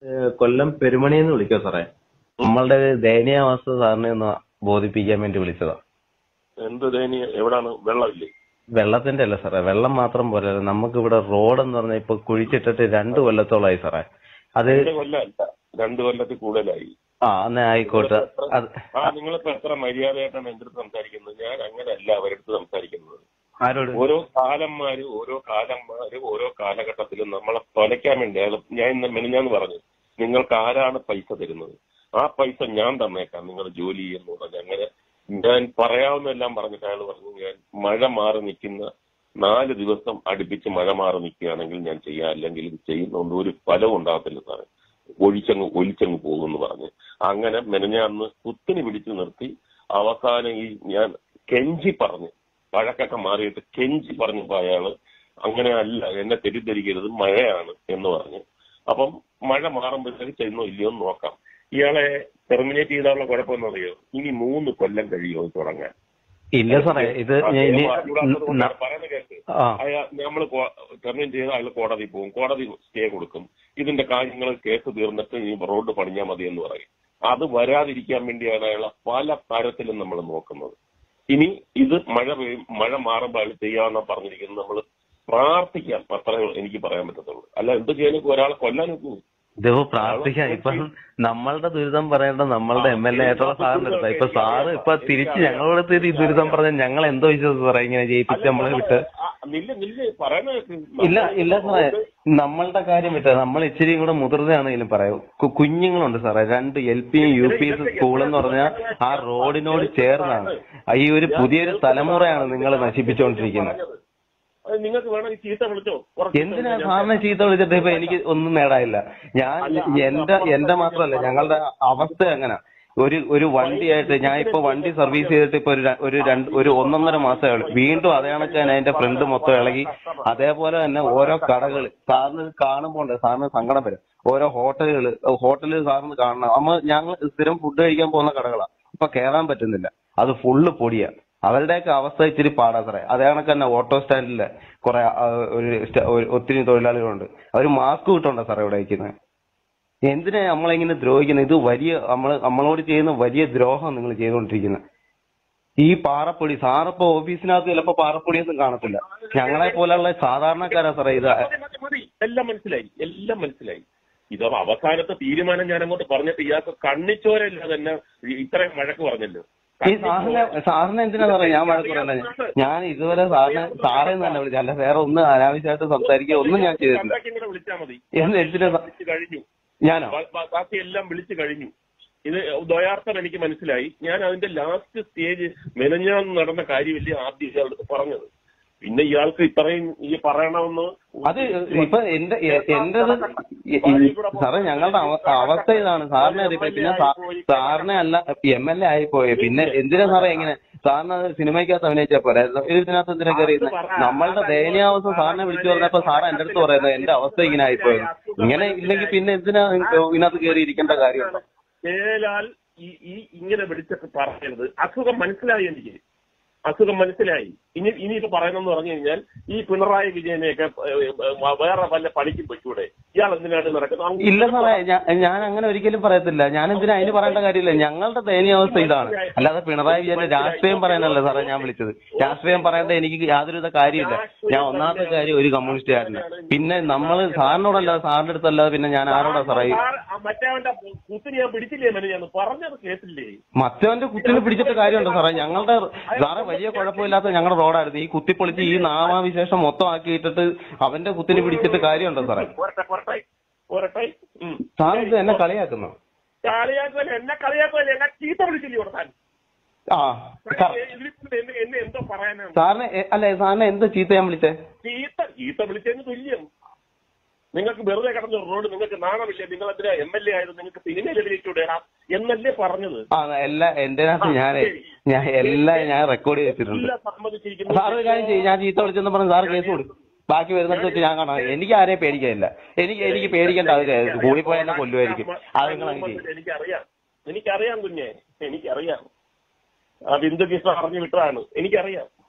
ഏഹ് കൊല്ലം പെരുമണിന്ന് വിളിക്കോ സാറേ നമ്മളുടെ ദയനീയാവസ്ഥ സാറിനെ ഒന്ന് ബോധിപ്പിക്കാൻ വേണ്ടി വിളിച്ചതാ എന്ത് ദയനീയ എവിടാണ് വെള്ളമില്ലേ വെള്ളത്തിന്റെ അല്ല സാറേ വെള്ളം മാത്രം പോലെ നമുക്ക് ഇവിടെ റോഡ് എന്ന് പറഞ്ഞാൽ ഇപ്പൊ കുഴിച്ചിട്ടിട്ട് രണ്ടു കൊല്ലത്തോളമായി സാറേ അത് രണ്ട് കൊല്ലമല്ല രണ്ട് കൊല്ലത്തിൽ കൂടുതലായി ആ എന്നാ ആയിക്കോട്ടെ അത് ആ നിങ്ങളിപ്പോ എത്ര മര്യാദയായിട്ടാണ് എന്റെ അടുത്ത് സംസാരിക്കുന്നത് ഞാൻ അങ്ങനെയല്ല അവരടുത്ത് സംസാരിക്കുന്നത് ആരോട് ഓരോ കാലന്മാര് ഓരോ കാലന്മാര് ഓരോ കാലഘട്ടത്തിലും നമ്മളെ തൊലയ്ക്കാൻ വേണ്ടി അയാൾ ഞാൻ ഇന്ന് മെനിഞ്ഞാന്ന് പറഞ്ഞു നിങ്ങൾക്ക് ആരാണ് പൈസ തരുന്നത് ആ പൈസ ഞാൻ തന്നേക്കാം നിങ്ങൾ ജോലി ചെയ്യുന്നു പറഞ്ഞു അങ്ങനെ ഞാൻ പറയാവുന്നെല്ലാം പറഞ്ഞിട്ട് അയാൾ പറഞ്ഞു ഞാൻ മഴ മാറി നിൽക്കുന്ന നാല് ദിവസം അടുപ്പിച്ച് മഴ മാറി നിൽക്കുകയാണെങ്കിൽ ഞാൻ ചെയ്യാം അല്ലെങ്കിൽ ഇത് ചെയ്യുന്നതുകൊണ്ട് ഒരു ഫലവും ഉണ്ടാകത്തില്ല സാറേ ഒഴിച്ചങ്ങ് ഒലിച്ചങ്ങ് പോകുമെന്ന് പറഞ്ഞ് അങ്ങനെ മെനഞ്ഞാന്ന് കുത്തിനി പിടിച്ചു നിർത്തി അവസാനം ഈ ഞാൻ കെഞ്ചി പറഞ്ഞു വഴക്കൊക്കെ മാറിയിട്ട് കെഞ്ചി പറഞ്ഞപ്പോ അയാള് അങ്ങനെ അല്ല എന്നെ തെറ്റിദ്ധരിക്കരുത് മഴയാണ് എന്ന് പറഞ്ഞ് അപ്പം മഴ മാറുമ്പോഴത്തേക്ക് ചെയ്യുന്നോ ഇല്ലയോ എന്ന് നോക്കാം ഇയാളെ ടെർമിനേറ്റ് ചെയ്താലുള്ള കുഴപ്പമെന്ന് അറിയോ ഇനി മൂന്ന് കൊല്ലം കഴിയുമോ ഇത് തുടങ്ങാൻ ഇല്ല സാറേ ഇത് ആ, ഞാൻ ഇനി നിയമം ചൂടാക്കുന്നത് ന- കൊണ്ടാണ് പറയുന്നത് കേൾക്ക് ആ അയാൾ നമ്മൾ ടെർമിനേറ്റ് ചെയ്താൽ അയാൾ കോടതി പോകും കോടതി സ്റ്റേ കൊടുക്കും ഇതിന്റെ കാര്യങ്ങൾ കേസ് തീർന്നിട്ട് ഇനി റോഡ് പണിഞ്ഞാൽ മതി എന്ന് പറയും അത് വരാതിരിക്കാൻ വേണ്ടിയാണ് അയാളെ പല തരത്തിലും നമ്മൾ നോക്കുന്നത് ഇനി ഇത് മഴ പെയ്യും മഴ മാറുമ്പോൾ അയാൾ ചെയ്യാമെന്നാ പറഞ്ഞിരിക്കുന്നത് നമ്മൾ പ്രാർത്ഥിക്കാം അത്രേ എനിക്ക് പറയാൻ പറ്റത്തുള്ളൂ അല്ല എന്ത് ചെയ്യാനും ഒരാളെ കൊല്ലാൻ നോക്കൂ ഇതിപ്പോ പ്രാർത്ഥിക്കാം ഇപ്പൊ നമ്മളുടെ ദുരിതം പറയേണ്ട നമ്മളുടെ എം എൽ എ ആയിട്ടുള്ള സാറിന്റെ അടുത്താ ഇപ്പൊ സാറ് ഇപ്പൊ തിരിച്ച് ഞങ്ങളോട് തിരി ദുരിതം പറഞ്ഞ ഞങ്ങൾ എന്തോ വിശ്വസിച്ച് സാറേ ഇങ്ങനെ ജയിപ്പിച്ച് നമ്മളെ വിട്ട് ആ, നില്ല നില്ല പറയുന്ന കേൾക്ക്. ഇല്ല ഇല്ല സാറേ നമ്മളുടെ കാര്യം വിട്ട നമ്മൾ ഇച്ചിരി കൂടെ മുതിർന്നയാണെങ്കിലും പറയാം കു- കുഞ്ഞുങ്ങളുണ്ട് സാറേ രണ്ട് എൽ പിയും യു പി സ്കൂൾ എന്ന് പറഞ്ഞാൽ ആ റോഡിനോട് ചേർന്നാണ് ഈ ഒരു പുതിയൊരു തലമുറയാണ് നിങ്ങൾ നശിപ്പിച്ചുകൊണ്ടിരിക്കുന്നത് അത് നിങ്ങൾക്ക് വേണമെങ്കിൽ ചീത്ത വിളിച്ചോ കുറച്ച് എന്തിനാ ഞാൻ- സാറിനെ ചീത്ത വിളിച്ചിട്ട് ഇപ്പൊ എനിക്ക് ഒന്നും നേടാനില്ല ഞാൻ എന്റെ എന്റെ മാത്രമല്ല ഞങ്ങളുടെ അവസ്ഥ എങ്ങനെ ഒരു ഒരു വണ്ടിയായിട്ട് ഞാൻ ഇപ്പൊ വണ്ടി സർവീസ് ചെയ്തിട്ട് ഇപ്പൊ ഒരു ര- ഒരു രണ്ട് ഒരു ഒന്നൊന്നര മാസമേ ഉള്ളൂ വീണ്ടും അതേ കണക്ക് തന്നെ അതിന്റെ ഫ്രണ്ട് മൊത്തം ഇളകി അതേപോലെ തന്നെ ഓരോ കടകൾ സാറിന് കാണുമ്പോൾ സാറിന് സങ്കടം വരും ഓരോ ഹോട്ടലുകൾ ഹോട്ടലിൽ സാറിന് കാണണം നമ്മ ഞങ്ങൾ സ്ഥിരം ഫുഡ് കഴിക്കാൻ പോകുന്ന കടകളാ ഇപ്പൊ കേറാൻ പറ്റുന്നില്ല അത് ഫുള്ള് പൊടിയാ അവരുടെയൊക്കെ അവസ്ഥ ഇച്ചിരി പാടാ സാറേ അതേ കണക്ക് തന്നെ ഓട്ടോ സ്റ്റാൻഡിലെ കുറെ ആ, ഒരു സ്റ്റ- ഒരു ഒത്തിരി തൊഴിലാളികളുണ്ട് അവർ മാസ്ക് കിട്ടണ്ട സാറേ ഇവിടെ വയ്ക്കുന്നത് എന്തിനാ നമ്മളിങ്ങനെ ദ്രോഹിക്കുന്നത് ഇത് വലിയ നമ്മൾ നമ്മളോട് ചെയ്യുന്ന വലിയ ദ്രോഹം നിങ്ങൾ ചെയ്തുകൊണ്ടിരിക്കുന്നത് ഈ പാറപ്പൊടി സാറിപ്പോ ഓഫീസിനകത്ത് ചിലപ്പോ പാറപ്പൊടിയൊന്നും കാണത്തില്ല ഞങ്ങളെ പോലെയുള്ള സാധാരണക്കാരാ സാറേ ഇത് മതി, മതി, മതി. എല്ലാം മനസ്സിലായി എല്ലാം മനസ്സിലായി ഇത് അവസാനത്തെ തീരുമാനം ഞാൻ അങ്ങോട്ട് പറഞ്ഞിട്ട് ഇയാൾക്ക് കണ്ണിച്ചോരല്ല തന്നെ ഇത്രയും വഴക്ക് പറഞ്ഞല്ലോ ഈ സാറിനെ സാറിനെ എന്തിനാ സാറേ ഞാൻ വഴക്ക് പറയണ്ട ഞാൻ ഇതുവരെ സാറിനെ സാറേ തന്നെ വിളിച്ചു അല്ല വേറെ ഒന്നും അനാവശ്യമായിട്ട് സംസാരിക്കുക ഒന്നും ഞാൻ ചെയ്തിട്ടില്ല കണ്ടാക്കി ഇങ്ങനെ വിളിച്ചാൽ മതി എന്ന് എന്തിനാ സാ- വിളിച്ചു കഴിഞ്ഞു ഞാനോ ബാ- ബാ- ബാക്കി എല്ലാം വിളിച്ചു കഴിഞ്ഞു ഇത് ദ്വയാർത്ഥം എനിക്ക് മനസ്സിലായി ഞാൻ അതിന്റെ ലാസ്റ്റ് സ്റ്റേജ് മെനഞ്ഞാന്ന് നടന്ന കാര്യമില്ല ആദ്യം ഇയാൾ പറഞ്ഞത് പിന്നെ ഇയാൾക്ക് ഇത്രയും ഈ പറയണമെന്ന് അത് ഇപ്പൊ എന്റെ എ- എന്റേത് ഈ- ഈ- സാറേ ഞങ്ങളുടെ അവ- അവസ്ഥ ഇതാണ് സാറിനെ അറിയിപ്പോ പിന്നെ സാ- സാറിനെ അല്ല എം എൽ എ ആയിപ്പോയി പിന്നെ എന്തിനാ സാറേ എങ്ങനെ സാറിന് അത് സിനിമയ്ക്കകത്ത് അഭിനയിച്ചാ പോരായിരുന്നു ഇതിനകത്ത് എന്തിനാ കയറിയിരുന്നത് നമ്മളുടെ ദയനീയാവസ്ഥ സാറിനെ വിളിച്ചു പറഞ്ഞപ്പോ സാറ് എന്റെ അടുത്ത് പറയുന്നത് എന്റെ അവസ്ഥ ഇങ്ങനെ ആയിപ്പോയത് ഇങ്ങനെ ഇല്ലെങ്കിൽ പിന്നെ എന്തിനാ ഇതിനകത്ത് കയറി ഇരിക്കേണ്ട കാര്യമുണ്ടോ കേലാൽ ഈ ഈ ഇങ്ങനെ വിളിച്ചൊക്കെ പറയരുത് അസുഖം മനസ്സിലായി എനിക്ക് അസുഖം മനസ്സിലായി ഇനി ഇനിയിപ്പോ പറയുന്നെന്ന് പറഞ്ഞു കഴിഞ്ഞാൽ ഈ പിണറായി വിജയനെയൊക്കെ ഏഹ്, ഏഹ്, വേറെ വല്ല പണിക്കും വെച്ചൂടെ ഇയാൾ എന്തിനാണ് നടക്കുന്നത് അങ്ങ് ഇല്ല സാറേ ഞാൻ ഞാൻ അങ്ങനെ ഒരിക്കലും പറയത്തില്ല ഞാൻ എന്തിനാ അതിന് പറയേണ്ട കാര്യമില്ല ഞങ്ങളുടെ ദയനീയാവസ്ഥ ഇതാണ് അല്ലാതെ പിണറായി വിജയന്റെ രാഷ്ട്രീയം പറയാനല്ല സാറേ ഞാൻ വിളിച്ചത് രാഷ്ട്രീയം പറയേണ്ട എനിക്ക് യാതൊരുവിധ കാര്യമില്ല ഞാൻ ഒന്നാമത്തെ കാര്യം ഒരു കമ്മ്യൂണിസ്റ്റുകാരന് പിന്നെ നമ്മൾ സാറിനോടല്ലാതെ സാറിന്റെ അടുത്തല്ലാതെ പിന്നെ ഞാൻ ആരോടാ സാറേ ഈ- സാർ, ആ മറ്റേവന്റെ കുത്തിനി ഞാൻ പിടിച്ചില്ലേ മെനഞ്ഞാന്ന് പറഞ്ഞത് കേട്ടില്ലേ മറ്റവന്റെ കുത്തിന് പിടിച്ചിട്ട് കാര്യമുണ്ടോ സാറേ ഞങ്ങളുടെ സാറേ വലിയ കുഴപ്പമില്ലാത്ത ഞങ്ങളുടെ റോഡായിരുന്നു ഈ കുത്തിപ്പൊളിച്ച് ഈ നാമാവിശേഷം മൊത്തം ആക്കിയിട്ടിട്ട് അവന്റെ കുത്തിന് പിടിച്ചിട്ട് കാര്യമുണ്ടോ സാറേ പോരട്ടെ പോരട്ടെ പോരട്ടെ ഉം. സാർ ഇത് എന്നെ കളിയാക്കുന്നു കളിയാക്കുമല്ല എന്നെ കളിയാക്കുമല്ല എന്നെ ചീത്ത വിളിച്ചില്ലേ ഇവിടെ താൻ ആ സാർ ഇതിലിപ്പോ എന്നെ എന്നെ എന്തോ പറയാനാണ് സാറിനെ എ- അല്ലെ സാറിനെ എന്ത് ചീത്ത ഞാൻ വിളിച്ചേ ചീത്ത ചീത്ത വിളിച്ചതിന് തുല്യം നിങ്ങൾക്ക് വെറുതെ കിടന്ന റോഡ് നിങ്ങൾക്ക് നാണമില്ല നിങ്ങൾ എന്തിനാ എം എൽ എ ആയത് നിങ്ങൾക്ക് സിനിമയിൽ അഭിനയിച്ചൂടേടാ എന്നല്ലേ പറഞ്ഞത് ആ എല്ലാ എന്റെ ഞാൻ ഞാൻ എല്ലാം ഞാൻ റെക്കോർഡ് ചെയ്ത് വെച്ചിട്ടുണ്ട് എല്ലാം സമ്മതിച്ചിരിക്കുന്നു സാർ ഒരു കാര്യം ചെയ്യും ഞാൻ ചീത്ത വിളിച്ചെന്ന് പറഞ്ഞ് സാർ കേസ് കൊടുക്കും ബാക്കി വരുന്നിടത്ത് വെച്ച് ഞാൻ കാണാം എനിക്ക് ആരെയും പേടിക്കാനില്ല എനിക്ക് എനിക്ക് പേടിക്കേണ്ട ആവശ്യമില്ല കൂടിപ്പോയാൽ എന്നെ കൊല്ലുമായിരിക്കും അത് നിങ്ങൾ അങ്ങ് ചെയ്യും എനിക്കറിയാം എനിക്കറിയാം കുഞ്ഞെ എനിക്കറിയാം ആ ബിന്ദു കൃഷ്ണ അറിഞ്ഞു വിട്ടതാണ് എനിക്കറിയാം